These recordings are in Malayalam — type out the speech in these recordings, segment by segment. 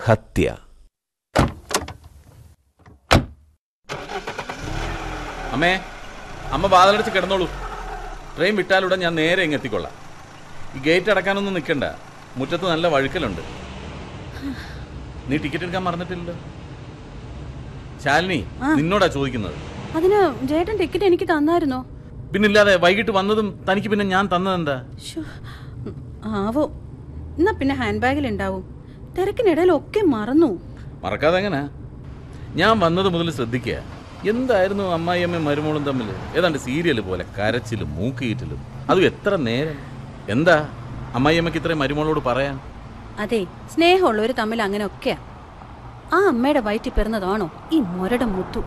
ഹത്യ അമ്മേ അമ്മ വാതിലടച്ച് കിടന്നോളൂ ട്രെയിൻ വിട്ടാലുടൻ ഞാൻ നേരെ ഇങ്ങ് എത്തിക്കൊള്ളാം ഈ ഗേറ്റ് അടക്കാനൊന്നും നിൽക്കണ്ട മുറ്റത്ത് നല്ല വഴുക്കലുണ്ട് നീ ടിക്കറ്റ് എടുക്കാൻ മറന്നിട്ടില്ലല്ലോ ശാലിനി നിന്നോടാ ചോദിക്കുന്നത് അതിന് ചേട്ടൻ ടിക്കറ്റ് എനിക്ക് തന്നായിരുന്നോ പിന്നില്ലാതെ വൈകിട്ട് വന്നതും തനിക്ക് പിന്നെ ഞാൻ തന്നതെന്താ ശ്ശോ, ആവോ എന്നാ പിന്നെ ഹാൻഡ് ബാഗിൽ ഉണ്ടാവും തിരക്കിനിടയിൽ ഒക്കെ മറന്നു മറക്കാതെ എങ്ങനെ ഞാൻ വന്നത് മുതൽ ശ്രദ്ധിക്കുക എന്തായിരുന്നു അമ്മായിയമ്മയും മരുമോളും തമ്മിൽ ഏതാണ്ട് സീരിയൽ പോലെ കരച്ചിലും മൂക്കിയിട്ടിലും അതും എത്ര നേരം എന്താ അമ്മായിയമ്മയ്ക്ക് ഇത്രയും മരുമോളോട് പറയാൻ അതെ സ്നേഹമുള്ളവർ തമ്മിൽ അങ്ങനെ ഒക്കെയാ ആ അമ്മയുടെ വയറ്റിൽ പിറന്നതാണോ ഈ മൊരട മുത്തു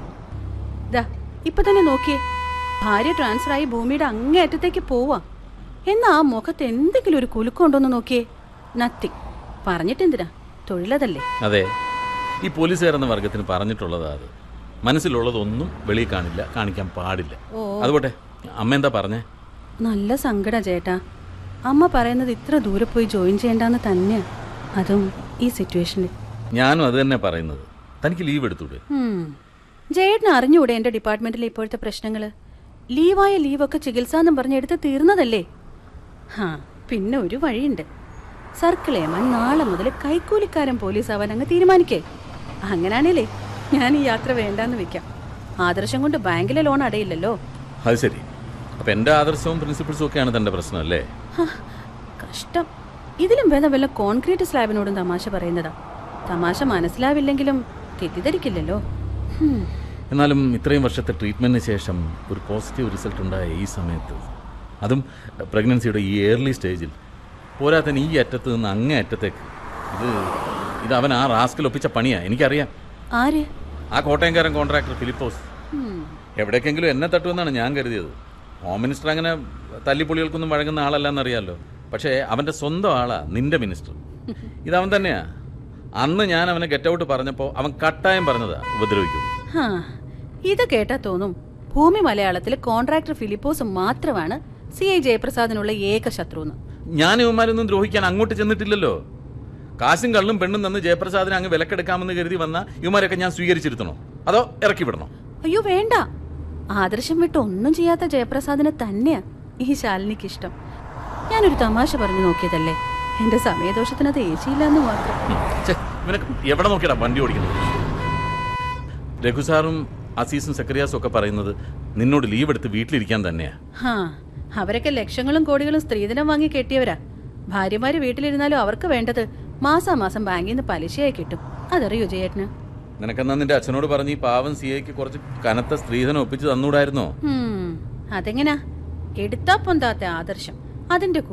ദാ ഇപ്പൊ തന്നെ നോക്കിയേ ഭാര്യ ട്രാൻസ്ഫർ ആയി ഭൂമിയുടെ അങ്ങേ അറ്റത്തേക്ക് പോവാ എന്നാ ആ മുഖത്ത് എന്തെങ്കിലും ഒരു കുലുക്കമുണ്ടോന്ന് നോക്കിയേ നത്തി പറഞ്ഞിട്ടെന്തിനാ തൊഴിലതല്ലേ അതെ ഈ പോലീസുകാർ എന്ന വർഗത്തിന് പറഞ്ഞിട്ടുള്ളതാ അത് മനസ്സിലുള്ളതൊന്നും വെളിയിൽ കാണില്ല കാണിക്കാൻ പാടില്ല ഓ. അതുപോട്ടെ അമ്മ എന്താ പറഞ്ഞേ നല്ല സങ്കട ചേട്ടാ അമ്മ പറയുന്നത് ഇത്ര ദൂരെ പോയി ജോയിൻ ചെയ്യണ്ടെന്ന് തന്നെയാ അതും ഈ സിറ്റുവേഷനിൽ ഞാനും അത് തന്നെ പറയുന്നത് തനിക്ക് ലീവ് എടുത്തൂടെ ഉം. ജയേട്ടന് അറിഞ്ഞൂടെ എന്റെ ഡിപ്പാർട്ട്മെന്റിലെ ഇപ്പോഴത്തെ പ്രശ്നങ്ങള് ലീവായ ലീവൊക്കെ ചികിത്സാന്നും പറഞ്ഞ് എടുത്ത് തീർന്നതല്ലേ ഹാ പിന്നെ ഒരു വഴിയുണ്ട് സർക്കിൾ ഏമാൻ നാളെ മുതൽ കൈക്കൂലിക്കാരൻ പോലീസ് ആവാൻ അങ്ങ് തീരുമാനിക്കേ അങ്ങനാണേലേ ഞാൻ ഈ യാത്ര വേണ്ടാന്ന് വെക്കാം ആദർശം കൊണ്ട് ബാങ്കിലെ ലോൺ അടയില്ലല്ലോ അത് ശരി അപ്പൊ എന്റെ ആദർശവും പ്രിൻസിപ്പിൾസും ഒക്കെയാണ് തന്റെ പ്രശ്നം അല്ലേ ഹാ, കഷ്ടം ഇതിലും ഭേദം വല്ല കോൺക്രീറ്റ് സ്ലാബിനോടും തമാശ പറയുന്നതാ തമാശ മനസ്സിലാവില്ലെങ്കിലും തെറ്റിദ്ധരിക്കില്ലല്ലോ ഹും. എന്നാലും ഇത്രയും വർഷത്തെ ട്രീറ്റ്മെന്റിന് ശേഷം ഒരു പോസിറ്റീവ് റിസൾട്ട് ഉണ്ടായ ഈ സമയത്ത് അതും പ്രഗ്നൻസിയുടെ ഈ ഏർലി സ്റ്റേജിൽ പോരാത്തന് ഈ അറ്റത്ത് നിന്ന് അങ്ങേ അറ്റത്തേക്ക് ഇത് ഇത് അവൻ ആ റാസ്കിൽ ഒപ്പിച്ച പണിയാ എനിക്കറിയാം ആര് ആ കോട്ടയംകാരൻ കോൺട്രാക്ടർ ഫിലിപ്പോസ് ഉം. എവിടേക്കെങ്കിലും എന്നെ തട്ടുമെന്നാണ് ഞാൻ കരുതിയത് ഹോം മിനിസ്റ്റർ അങ്ങനെ തല്ലിപ്പൊളികൾക്കൊന്നും വഴങ്ങുന്ന ആളല്ലെന്നറിയാലോ പക്ഷേ അവൻ്റെ സ്വന്തം ആളാ നിന്റെ മിനിസ്റ്റർ ഇതവൻ തന്നെയാ അന്ന് ഞാൻ അവനെ ഗെറ്റ് ഔട്ട് പറഞ്ഞപ്പോൾ അവൻ കട്ടായം പറഞ്ഞതാ ഉപദ്രവിക്കും ഹാ, ഇത് കേട്ടാ തോന്നും ഭൂമി മലയാളത്തിൽ കോൺട്രാക്ടർ ഫിലിപ്പോസ് മാത്രമാണ് സി ഐ ജയപ്രസാദിനുള്ള ഏക ശത്രുന്ന് ഞാൻ ഇവന്മാരൊന്നും ദ്രോഹിക്കാൻ അങ്ങോട്ട് ചെന്നിട്ടില്ലല്ലോ കാശും കള്ളും പെണ്ണും തന്ന് ജയപ്രസാദിനെ അങ്ങ് വിലക്കെടുക്കാമെന്ന് കരുതി വന്ന ഇവന്മാരൊക്കെ ഞാൻ സ്വീകരിച്ചിരുത്തണോ അതോ ഇറക്കി വിടണോ അയ്യോ വേണ്ട ആദർശം വിട്ട് ഒന്നും ചെയ്യാത്ത ജയപ്രസാദിനെ തന്നെയാ ഈ ശാലിനിക്ക് ഇഷ്ടം ഞാനൊരു തമാശ പറഞ്ഞു നോക്കിയതല്ലേ എന്റെ സമയദോഷത്തിന് അത് ഏച്ചിയില്ലെന്ന് മാത്രം ഛെ, ഇവനൊക്കെ എവിടെ നോക്കിയടാ വണ്ടി ഓടിക്കുന്നത് രഘു സാറും അസീസും സക്രിയാസും ഒക്കെ പറയുന്നത് നിന്നോട് ലീവ് എടുത്ത് വീട്ടിലിരിക്കാൻ തന്നെയാ ഹാ അവരൊക്കെ ലക്ഷങ്ങളും കോടികളും സ്ത്രീധനം വാങ്ങി കെട്ടിയവരാ ഭാര്യമാര് വീട്ടിലിരുന്നാലും അവർക്ക് വേണ്ടത് മാസാമാസം ബാങ്കിൽ നിന്ന് പലിശയായി കിട്ടും അതറിയോ ജയേട്ടന് നിനക്കെന്നാ നിന്റെ അച്ഛനോട് പറഞ്ഞ് ഈ പാവം സി ഐക്ക് കുറച്ച് കനത്ത സ്ത്രീധനം ഒപ്പിച്ച് തന്നൂടായിരുന്നോ ഹും, അതെങ്ങനാ എടുത്താ പൊന്താത്ത ആദർശം അതിന്റെ